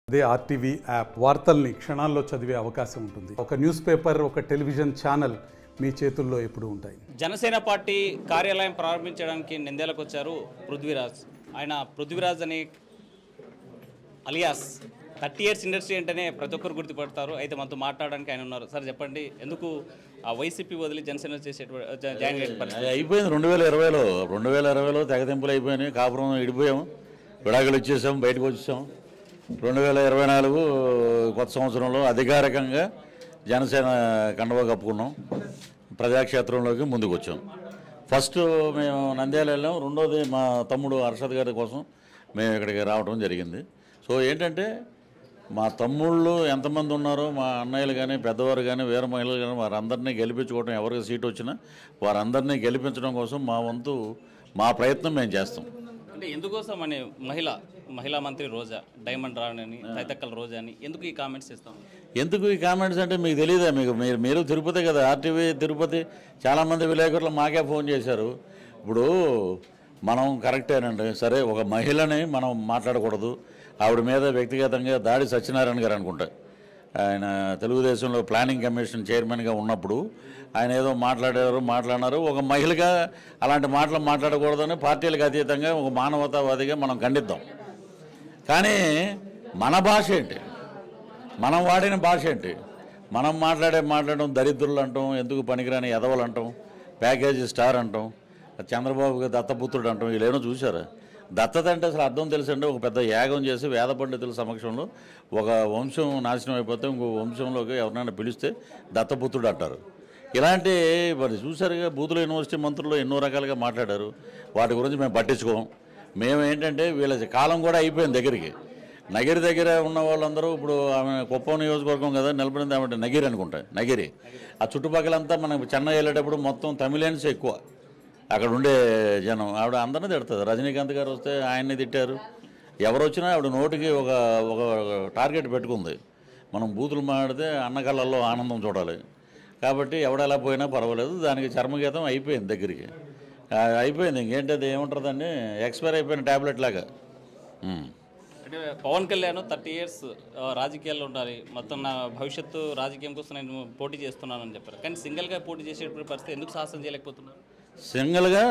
అదే RTV app వార్తల్ని క్షణాల్లో చదివే అవకాశం ఉంటుంది ఒక న్యూస్ పేపర్ ఒక టెలివిజన్ ఛానల్ మీ చేతుల్లో ఎప్పుడూ ఉంటాయి జనసేన పార్టీ కార్యాలయం ప్రారంభించడానికి నిందేలకు వచ్చారు పృథ్వీరాజ్ ఆయన పృథ్వీరాజ్ అని అలియాస్ థర్టీ ఇయర్స్ ఇండస్ట్రీ అంటేనే ప్రతి ఒక్కరు గుర్తుపడతారు అయితే మనతో మాట్లాడడానికి ఆయన ఉన్నారు సార్ చెప్పండి ఎందుకు ఆ వైసీపీ వదిలి జనసేన చేసేటువంటి జా- జాయిన్ అయ్యే పరిస్థితి అది అయిపోయింది రెండు వేల ఇరవైలో రెండు వేల ఇరవైలో తెగతింపులు అయిపోయినాయి కాపురం ఇడిపోయాం విడాకులు ఇచ్చేసాం బయటకు వచ్చేసాం రెండు వేల ఇరవై నాలుగు కొత్త సంవత్సరంలో అధికారికంగా జనసేన కండవ కప్పుకున్నాం ప్రజాక్షేత్రంలోకి ముందుకు వచ్చాం ఫస్ట్ మేము నంద్యాల వెళ్ళాం రెండోది మా తమ్ముడు హర్షద్ గారి కోసం మేము ఇక్కడికి రావడం జరిగింది సో ఏంటంటే మా తమ్ముళ్ళు ఎంతమంది ఉన్నారో మా అన్నయ్యలు కానీ పెద్దవారు కానీ వేరే మహిళలు కానీ వారందరినీ గెలిపించుకోవడం ఎవరికి సీట్ వచ్చినా వారందరినీ గెలిపించడం కోసం మా వంతు మా ప్రయత్నం మేము చేస్తాం అంటే ఎందుకోసం అని మహిళ మహిళా మంత్రి రోజా డైమండ్ రాణి అని తైతక్కల రోజా అని ఎందుకు ఈ కామెంట్స్ ఇస్తాం ఎందుకు ఈ కామెంట్స్ అంటే మీకు తెలియదా మీకు మీరు మీరు తిరుపతి కదా ఆర్టీవీ తిరుపతి చాలామంది విలేకరులు మాకే ఫోన్ చేశారు ఇప్పుడు మనం కరెక్టేనండి సరే ఒక మహిళని మనం మాట్లాడకూడదు ఆవిడ మీద వ్యక్తిగతంగా దాడి సత్యనారాయణ గారు అనుకుంటా ఆయన తెలుగుదేశంలో ప్లానింగ్ కమిషన్ చైర్మన్గా ఉన్నప్పుడు ఆయన ఏదో మాట్లాడారు మాట్లాడినారు ఒక మహిళగా అలాంటి మాటలు మాట్లాడకూడదని పార్టీలకు అతీతంగా ఒక మానవతావాదిగా మనం ఖండిద్దాం కానీ మన భాష ఏంటి మనం వాడిన భాష ఏంటి మనం మాట్లాడే మాట్లాడడం దరిద్రులు అంటాం ఎందుకు పనికిరాని ఎదవలు అంటాం ప్యాకేజీ స్టార్ అంటాం చంద్రబాబుకి దత్తపుత్రుడు అంటాం వీళ్ళేమో చూసారా దత్తత అంటే అసలు అర్థం తెలుసండి ఒక పెద్ద యాగం చేసి వేద పండితుల సమక్షంలో ఒక వంశం నాశనం అయిపోతే ఇంకో వంశంలోకి ఎవరినైనా పిలిస్తే దత్తపుత్రుడు అంటారు ఇలాంటి మరి చూసారుగా బూతుల యూనివర్సిటీ మంత్రులు ఎన్నో రకాలుగా మాట్లాడారు వాటి గురించి మేము పట్టించుకోం మేము ఏంటంటే వీళ్ళ కాలం కూడా అయిపోయింది దగ్గరికి నగిరి దగ్గర ఉన్న వాళ్ళందరూ ఇప్పుడు ఆమె కుప్పం నియోజకవర్గం కదా నిలబడింది ఆమె నగిరి అనుకుంటా నగిరి ఆ చుట్టుపక్కలంతా మనకు చెన్నై వెళ్ళేటప్పుడు మొత్తం తమిళన్స్ ఎక్కువ అక్కడ ఉండే జనం ఆవిడ అందరినీ తిడుతుంది రజనీకాంత్ గారు వస్తే ఆయన్ని తిట్టారు ఎవరు వచ్చినా ఆవిడ నోటికి ఒక ఒక టార్గెట్ పెట్టుకుంది మనం బూతులు మాడితే అన్న కళ్ళల్లో ఆనందం చూడాలి కాబట్టి ఎవడెలా పోయినా పర్వాలేదు దానికి చర్మగీతం అయిపోయింది దగ్గరికి ఆ, అయిపోయింది ఇంకేంటి అది ఏముంటుందండి ఎక్స్పైర్ అయిపోయిన ట్యాబ్లెట్ లాగా ఉమ్. అంటే పవన్ కళ్యాణ్ థర్టీ ఇయర్స్ రాజకీయాల్లో ఉండాలి మొత్తం నా భవిష్యత్తు రాజకీయం కోసం నేను పోటీ చేస్తున్నానని చెప్పారు కానీ సింగిల్గా పోటీ చేసేటువంటి పరిస్థితి ఎందుకు సాహసం చేయలేకపోతున్నారు సింగిల్గా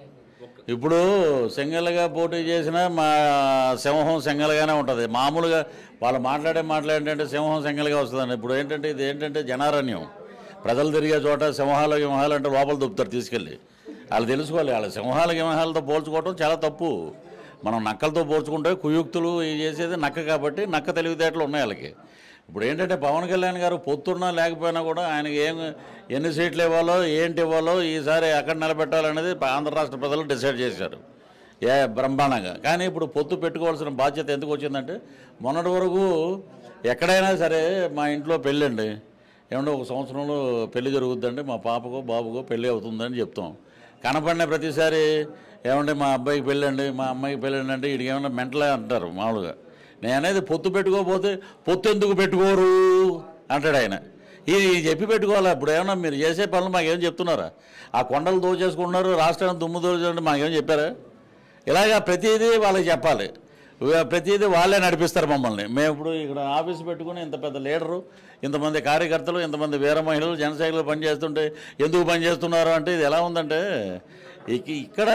ఇప్పుడు సింగిల్గా పోటీ చేసినా మా సింహం సింగిల్గానే ఉంటుంది మామూలుగా వాళ్ళు మాట్లాడే మాటలు ఏంటంటే సింహం సింగిల్గా వస్తుందండి ఇప్పుడు ఏంటంటే ఇది ఏంటంటే జనారణ్యం ప్రజలు తిరిగే చోట సింహాలు గింహాలు అంటే లోపల దొప్పుతారు తీసుకెళ్ళి వాళ్ళు తెలుసుకోవాలి వాళ్ళ సింహాలు గింహాలతో పోల్చుకోవడం చాలా తప్పు మనం నక్కలతో పోల్చుకుంటే కుయుక్తులు ఇవి చేసేది నక్క కాబట్టి నక్క తెలివితేటలు ఉన్నాయి వాళ్ళకి ఇప్పుడు ఏంటంటే పవన్ కళ్యాణ్ గారు పొత్తున్నా లేకపోయినా కూడా ఆయనకి ఏం ఎన్ని సీట్లు ఇవ్వాలో ఏంటి ఇవ్వాలో ఈసారి ఎక్కడ నిలబెట్టాలనేది ఆంధ్ర రాష్ట్ర ప్రజలు డిసైడ్ చేశారు ఏ బ్రహ్మాండంగా కానీ ఇప్పుడు పొత్తు పెట్టుకోవాల్సిన బాధ్యత ఎందుకు వచ్చిందంటే మొన్నటి వరకు ఎక్కడైనా సరే మా ఇంట్లో పెళ్ళండి ఏమంటే ఒక సంవత్సరంలో పెళ్లి జరుగుద్దండి మా పాపకో బాబుకో పెళ్ళి అవుతుందని చెప్తాం కనపడిన ప్రతిసారి ఏమంటే మా అబ్బాయికి పెళ్ళండి మా అమ్మాయికి పెళ్ళండి అంటే వీడికి ఏమన్నా మెంటలే అంటారు మామూలుగా నేను అనేది పొత్తు పెట్టుకోకపోతే పొత్తు ఎందుకు పెట్టుకోరు అంటాడు ఆయన ఇది చెప్పి పెట్టుకోవాలి ఇప్పుడు ఏమన్నా మీరు చేసే పనులు మాకేం చెప్తున్నారా ఆ కొండలు దోచేసుకుంటున్నారు రాష్ట్రాన్ని దుమ్ము దోచేసుకుంటే మాకేం చెప్పారా ఇలాగా ప్రతిదీ వాళ్ళకి చెప్పాలి ఇవ- ప్రతిదీ వాళ్ళే నడిపిస్తారు మమ్మల్ని మేము ఇప్పుడు ఇక్కడ ఆఫీస్ పెట్టుకుని ఇంత పెద్ద లీడరు ఇంతమంది కార్యకర్తలు ఇంతమంది వీర మహిళలు జనసైకులు పనిచేస్తుంటే ఎందుకు పనిచేస్తున్నారు అంటే ఇది ఎలా ఉందంటే ఇక- ఇక్కడ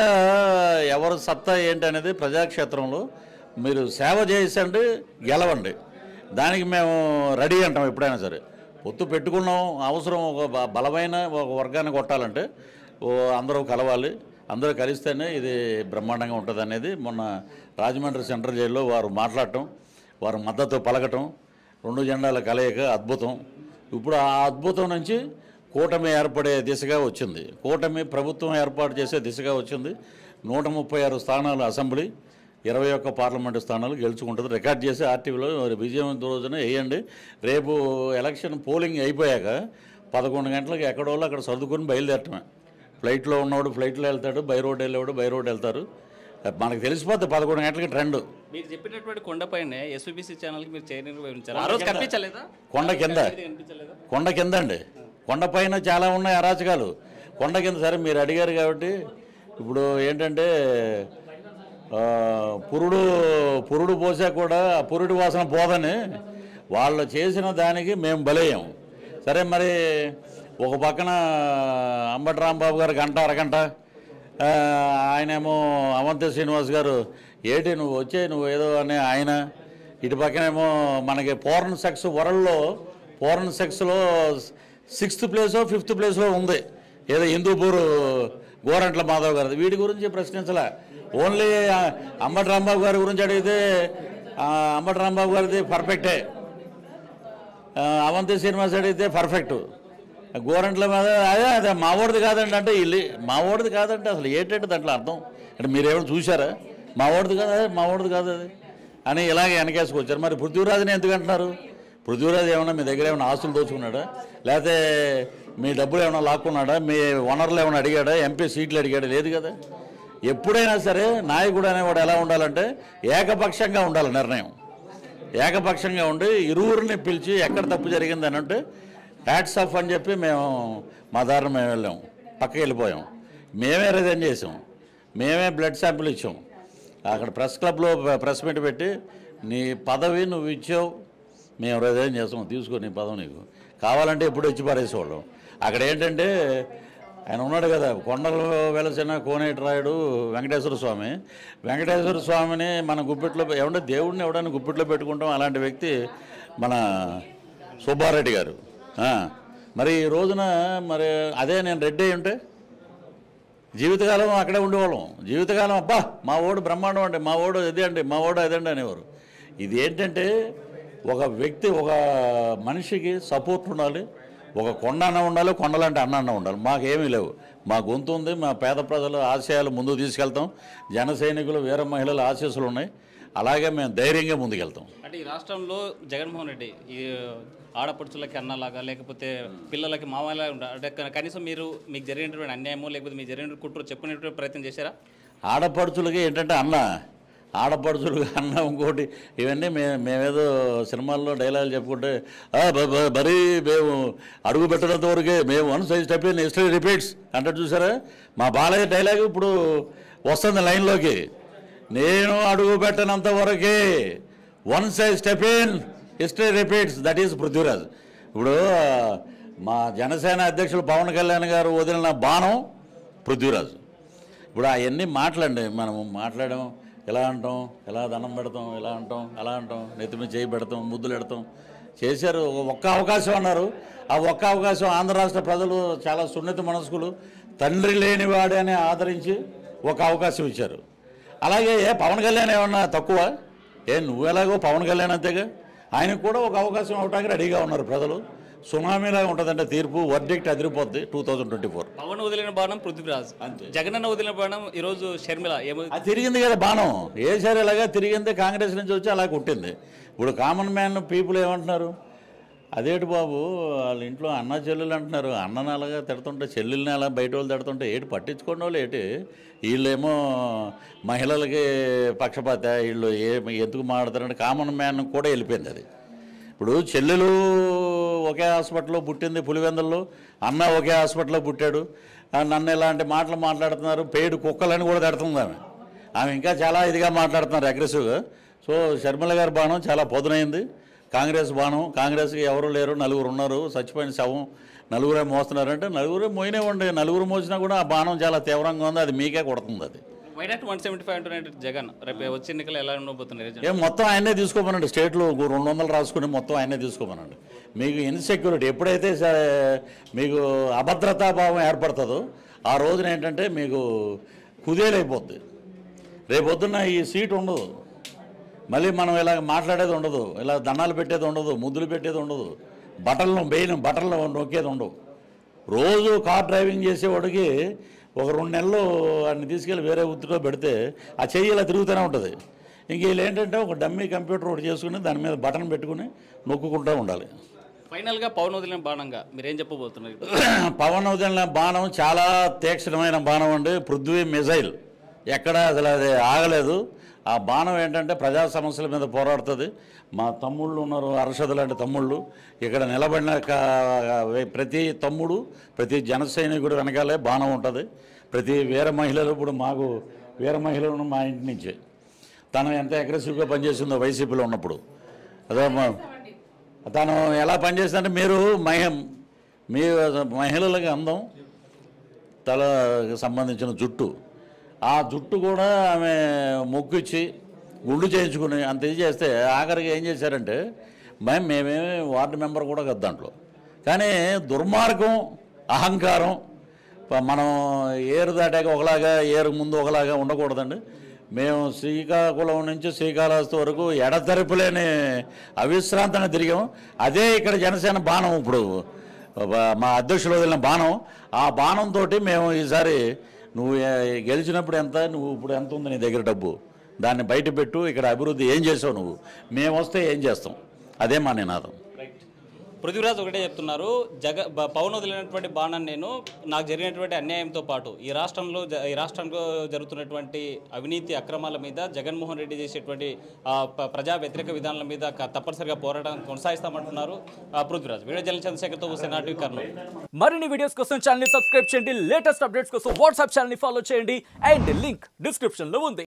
ఎవరు సత్తా ఏంటి అనేది ప్రజాక్షేత్రంలో మీరు సేవ చేసండి గెలవండి దానికి మేము రెడీ అంటాం ఎప్పుడైనా సరే పొత్తు పెట్టుకున్నాం అవసరం ఒక బ- బలమైన ఒక వర్గాన్ని కొట్టాలంటే ఓ అందరూ కలవాలి అందరూ కలిస్తేనే ఇది బ్రహ్మాండంగా ఉంటుంది అనేది మొన్న రాజమండ్రి సెంట్రల్ జైల్లో వారు మాట్లాడటం వారు మద్దతు పలకటం రెండు జెండాల కలయిక అద్భుతం ఇప్పుడు ఆ అద్భుతం నుంచి కూటమి ఏర్పడే దిశగా వచ్చింది కూటమి ప్రభుత్వం ఏర్పాటు చేసే దిశగా వచ్చింది నూట ముప్పై ఆరు స్థానాలు అసెంబ్లీ ఇరవై ఒక్క పార్లమెంటు స్థానాలు గెలుచుకుంటుంది రికార్డ్ చేసి ఆర్టీవీలో విజయవంత రోజున వేయండి రేపు ఎలక్షన్ పోలింగ్ అయిపోయాక పదకొండు గంటలకు ఎక్కడోళ్ళు అక్కడ సర్దుకొని బయలుదేరటమే ఫ్లైట్లో ఉన్నవాడు ఫ్లైట్లో వెళ్తాడు బై రోడ్ వెళ్ళేవాడు బై రోడ్ వెళ్తారు మనకు తెలిసిపోద్ది పదకొండు గంటలకి ట్రెండ్ మీరు చెప్పినటువంటి కొండపైనే ఎస్వీబీసీ ఛానల్కి మీరు చైర్ నిర్వహించారు ఆ రోజు కనిపించలేదా కొండ కింద కనిపించలేదా కొండ కింద అండి కొండ పైన చాలా ఉన్నాయి అరాచకాలు కొండ కింద సరే మీరు అడిగారు కాబట్టి ఇప్పుడు ఏంటంటే ఆ, పురుడు పురుడు పోసా కూడా ఆ పురుడు వాసన పోదని వాళ్ళు చేసిన దానికి మేము బలయ్యాం సరే మరి ఒక పక్కన అంబటి రాంబాబు గారు గంట అరగంట ఆ, ఆయనేమో అవంతి శ్రీనివాస్ గారు ఏటి నువ్వు వచ్చే నువ్వు ఏదో అని ఆయన ఇటు పక్కనేమో మనకి పోర్న్ సెక్స్ వరల్డ్లో పోర్న్ సెక్స్లో సిక్స్త్ ప్లేసో ఫిఫ్త్ ప్లేస్లో ఉంది ఏదో హిందూపూర్ గోరంట్ల మాధవ్ గారిది వీటి గురించి ప్రశ్నించలే ఓన్లీ ఆ, అంబటి రాంబాబు గారి గురించి అడిగితే ఆ, అంబటి రాంబాబు గారిది పర్ఫెక్టే ఆ, అవంతి శ్రీనివాస్ అడిగితే పర్ఫెక్ట్ గోరంట్ల మీద అదే అదే మా ఓడిది కాదండి అంటే ఇల్లు మా ఓడిది కాదంటే అసలు ఏంటంటే దాంట్లో అర్థం అంటే మీరేమైనా చూసారా మా ఓడిది కాదు అదే మా ఓడిది కాదు అది అని ఇలాగే వెనకేసుకొచ్చారు మరి పృథ్వీరాజుని ఎందుకు అంటున్నారు పృథ్వీరాజు ఏమన్నా మీ దగ్గర ఏమైనా ఆస్తులు దోచుకున్నాడా లేకపోతే మీ డబ్బులు ఏమైనా లాక్కున్నాడా మీ వనరులు ఏమైనా అడిగాడా ఎంపీ సీట్లు అడిగాడా లేదు కదా ఎప్పుడైనా సరే నాయకుడు అనేవాడు ఎలా ఉండాలంటే ఏకపక్షంగా ఉండాలి నిర్ణయం ఏకపక్షంగా ఉండి ఇరువురిని పిలిచి ఎక్కడ తప్పు జరిగింది అని అంటే హ్యాట్స్ ఆఫ్ అని చెప్పి మేము మా దారిని మేము వెళ్ళాం పక్కకి వెళ్ళిపోయాం మేమే రిజైన్ చేసాం మేమే బ్లడ్ శాంపిల్ ఇచ్చాం అక్కడ ప్రెస్ క్లబ్లో ప్రెస్ మీట్ పెట్టి నీ పదవి నువ్వు ఇచ్చావు మేము రిజైన్ చేస్తాం తీసుకో నీ పదవి నీకు కావాలంటే ఎప్పుడు ఇచ్చి పారేసేవాళ్ళం అక్కడ ఏంటంటే ఆయన ఉన్నాడు కదా కొండలు వెలసిన కోనేటి రాయుడు వెంకటేశ్వర స్వామి వెంకటేశ్వర స్వామిని మన గుప్పిట్లో ఏమంటే దేవుడిని ఎవడైనా గుప్పిట్లో పెట్టుకుంటాం అలాంటి వ్యక్తి మన సుబ్బారెడ్డి గారు ఆ, మరి ఈ రోజున మరి అదే నేను రెడ్డి అయి ఉంటే జీవితకాలం అక్కడే ఉండేవాళ్ళం జీవితకాలం అబ్బా మా ఓడు బ్రహ్మాండం అండి మా ఓడు ఇది అండి మా ఓడు అదండి అనేవారు ఇది ఏంటంటే ఒక వ్యక్తి ఒక మనిషికి సపోర్ట్ ఉండాలి ఒక కొండ అన్న ఉండాలి కొండలాంటి అన్న అన్న ఉండాలి మాకేమీ లేవు మా గొంతు ఉంది మా పేద ప్రజల ఆశయాలు ముందుకు తీసుకెళ్తాం జన సైనికులు వీర మహిళల ఆశీస్సులు ఉన్నాయి అలాగే మేము ధైర్యంగా ముందుకెళ్తాం అంటే ఈ రాష్ట్రంలో జగన్మోహన్ రెడ్డి ఈ ఆడపడుచులకి అన్నలాగా లేకపోతే పిల్లలకి మామలా ఉంటారు అంటే క- కనీసం మీరు మీకు జరిగినటువంటి అన్యాయమో లేకపోతే మీకు జరిగిన కుట్ర చెప్పుకునేటువంటి ప్రయత్నం చేశారా ఆడపడుచులకి ఏంటంటే అన్న ఆడపడుచులు అన్న ఇంకోటి ఇవన్నీ మే మేమేదో సినిమాల్లో డైలాగులు చెప్పుకుంటే "ఆ, బ- బ- బరీ మేము అడుగు పెట్టినంత వరకే మేము one size step in history repeats అంటే చూసారా మా బాలయ్య డైలాగ్ ఇప్పుడు వస్తుంది లైన్లోకి నేను అడుగు పెట్టినంత వరకే one size step in history repeats that is Prithviraj ఇప్పుడు ఆ, మా జనసేన అధ్యక్షులు పవన్ కళ్యాణ్ గారు వదిలిన బాణం పృథ్వీరాజు ఇప్పుడు అవన్నీ మాట్లాడండి మనం మాట్లాడడం ఎలా అంటాం ఎలా దండం పెడతాం ఎలా అంటాం అలా అంటాం నెత్తి మీద చేయి పెడతాం ముద్దులు పెడతాం చేశారు ఒక- ఒక్క అవకాశం అన్నారు ఆ ఒక్క అవకాశం ఆంధ్ర రాష్ట్ర ప్రజలు చాలా సున్నిత మనస్కులు తండ్రి లేనివాడే అని ఆదరించి ఒక అవకాశం ఇచ్చారు అలాగే ఏ పవన్ కళ్యాణ్ ఏమన్నా తక్కువ ఏ నువ్వు ఎలాగో పవన్ కళ్యాణ్ అంతేగా ఆయనకు కూడా ఒక అవకాశం అవటానికి రెడీగా ఉన్నారు ప్రజలు సునామీలాగా ఉంటుందంటే తీర్పు వర్డిక్ట్ అదిరిపోద్ది two thousand twenty four Pavan వదిలిన బాణం పృథ్వీరాజ్ అంతే. జగనన్న వదిలిన బాణం ఈరోజు షర్మిల ఏమో అది తిరిగింది కదా బాణం ఏసారి ఇలాగా తిరిగింది కాంగ్రెస్ నుంచి వచ్చి అలా కొట్టింది ఇప్పుడు కామన్ మ్యాన్ పీపుల్ ఏమంటున్నారు అదేటి బాబు వాళ్ళ ఇంట్లో అన్న చెల్లెలు అంటున్నారు అన్నని అలాగా తిడుతుంటే చెల్లెల్ని అలా బయట వాళ్ళు తిడుతుంటే ఏటి పట్టించుకోండి వాళ్ళు ఏటి వీళ్ళేమో మహిళలకి పక్షపాత వీళ్ళు ఏ ఎందుకు మాట్లాడతారంటే కామన్ మ్యాన్ కూడా వెళ్ళిపోయింది అది ఇప్పుడు చెల్లెలు ఒకే హాస్పిటల్లో పుట్టింది పులివెందుల్లో అన్న ఒకే హాస్పిటల్లో పుట్టాడు ఆ, నన్ను ఇలాంటి మాటలు మాట్లాడుతున్నారు పేడు కుక్కలని కూడా తిడుతుంది ఆమె ఆమె ఇంకా చాలా ఇదిగా మాట్లాడుతున్నారు అగ్రెసివ్గా సో షర్మిల గారి బాణం చాలా పొదునైంది కాంగ్రెస్ బాణం కాంగ్రెస్కి ఎవరు లేరు నలుగురు ఉన్నారు చచ్చిపోయిన శవం నలుగురే మోస్తున్నారంటే నలుగురే మోయినేవ్వండి నలుగురు మోసినా కూడా ఆ బాణం చాలా తీవ్రంగా ఉంది అది మీకే కొడుతుంది అది వైనాట్ వన్ సెవెంటీ ఫైవ్ అంటున్నాడు జగన్ రేపు వచ్చే ఎన్నికలు ఎలా ఉండబోతున్నాయి ఏం మొత్తం ఆయనే తీసుకోమనండి స్టేట్లో ఒక రెండు వందలు రాసుకుని మొత్తం ఆయనే తీసుకోమనండి మీకు ఇన్సెక్యూరిటీ ఎప్పుడైతే స- మీకు అభద్రతా భావం ఏర్పడుతుందో ఆ రోజున ఏంటంటే మీకు కుదేలైపోద్ది రేపొద్దున్న ఈ సీట్ ఉండదు మళ్ళీ మనం ఇలా మాట్లాడేది ఉండదు ఇలా దండాలు పెట్టేది ఉండదు ముద్దులు పెట్టేది ఉండదు బట్టలను బెయిన్ బట్టలను నొక్కేది ఉండవు రోజు కార్ డ్రైవింగ్ చేసేవాడికి ఒక రెండు నెలలు వాడిని తీసుకెళ్ళి వేరే వృత్తిలో పెడితే ఆ చెయ్యి ఇలా తిరుగుతూనే ఉంటుంది ఇంక వీళ్ళు ఏంటంటే ఒక డమ్మీ కంప్యూటర్ ఒకటి చేసుకుని దాని మీద బటన్ పెట్టుకుని నొక్కుంటూ ఉండాలి ఫైనల్గా పవన్ వదిలిన బాణంగా మీరేం చెప్పబోతున్నారు పవన్ వదిలిన బాణం చాలా తీక్షణమైన బాణం అండి పృథ్వీ మిజైల్ ఎక్కడ అసలు అది ఆగలేదు ఆ బాణం ఏంటంటే ప్రజా సమస్యల మీద పోరాడుతుంది మా తమ్ముళ్ళు ఉన్నారు అరషద్ లాంటి తమ్ముళ్ళు ఇక్కడ నిలబడిన క- ప్రతి తమ్ముడు ప్రతి జన సైనికుడు వెనకాలే బాణం ఉంటుంది ప్రతి వీర మహిళలు ఇప్పుడు మాకు వీర మహిళలను మా ఇంటి నుంచే తను ఎంత అగ్రెసివ్గా పనిచేసిందో వైసీపీలో ఉన్నప్పుడు అదే మా- తను ఎలా పనిచేసిందంటే మీరు మహి మీ మహిళలకి అందం తలకు సంబంధించిన జుట్టు ఆ జుట్టు కూడా ఆమె మొక్కు ఇచ్చి గుండు చేయించుకుని అంత ఇది చేస్తే ఆఖరికి ఏం చేశారంటే మేము మేమేమి వార్డు మెంబర్ కూడా కదా దాంట్లో కానీ దుర్మార్గం అహంకారం ప- మనం ఏరు దాటాక ఒకలాగా ఏరు ముందు ఒకలాగా ఉండకూడదండి మేము శ్రీకాకుళం నుంచి శ్రీకాళహస్తి వరకు ఎడతెరపులేని అవిశ్రాంతంగా తిరిగాం అదే ఇక్కడ జనసేన బాణం ఇప్పుడు బా- మా అధ్యక్షులు వదిలిన బాణం ఆ బాణంతో మేము ఈసారి నువ్వు ఏ- గెలిచినప్పుడు ఎంత నువ్వు ఇప్పుడు ఎంత ఉంది నీ దగ్గర డబ్బు దాన్ని బయట పెట్టు ఇక్కడ అభివృద్ధి ఏం చేసావు నువ్వు మేము వస్తే ఏం చేస్తాం అదే మా నినాదం రైట్ పృథ్వీరాజ్ ఒకటే చెప్తున్నారు జగ బ- పవన్ వదిలినటువంటి బాణాన్ని నేను నాకు జరిగినటువంటి అన్యాయంతో పాటు ఈ రాష్ట్రంలో జ- ఈ రాష్ట్రంలో జరుగుతున్నటువంటి అవినీతి అక్రమాల మీద జగన్మోహన్ రెడ్డి చేసేటువంటి ఆ, ప- ప్రజా వ్యతిరేక విధానాల మీద క- తప్పనిసరిగా పోరాటం కొనసాగిస్తామంటున్నారు ఆ, పృథ్వీరాజ్ వీడియో జన చంద్రశేఖర్తో హుసేన్ ఆర్టీవీ కర్నూలు మరిన్ని వీడియోస్ కోసం ఛానల్ ని సబ్స్క్రైబ్ చేయండి లేటెస్ట్ అప్డేట్స్ కోసం వాట్సాప్ ఛానల్ ని ఫాలో చేయండి అండ్ లింక్ డిస్క్రిప్షన్ లో ఉంది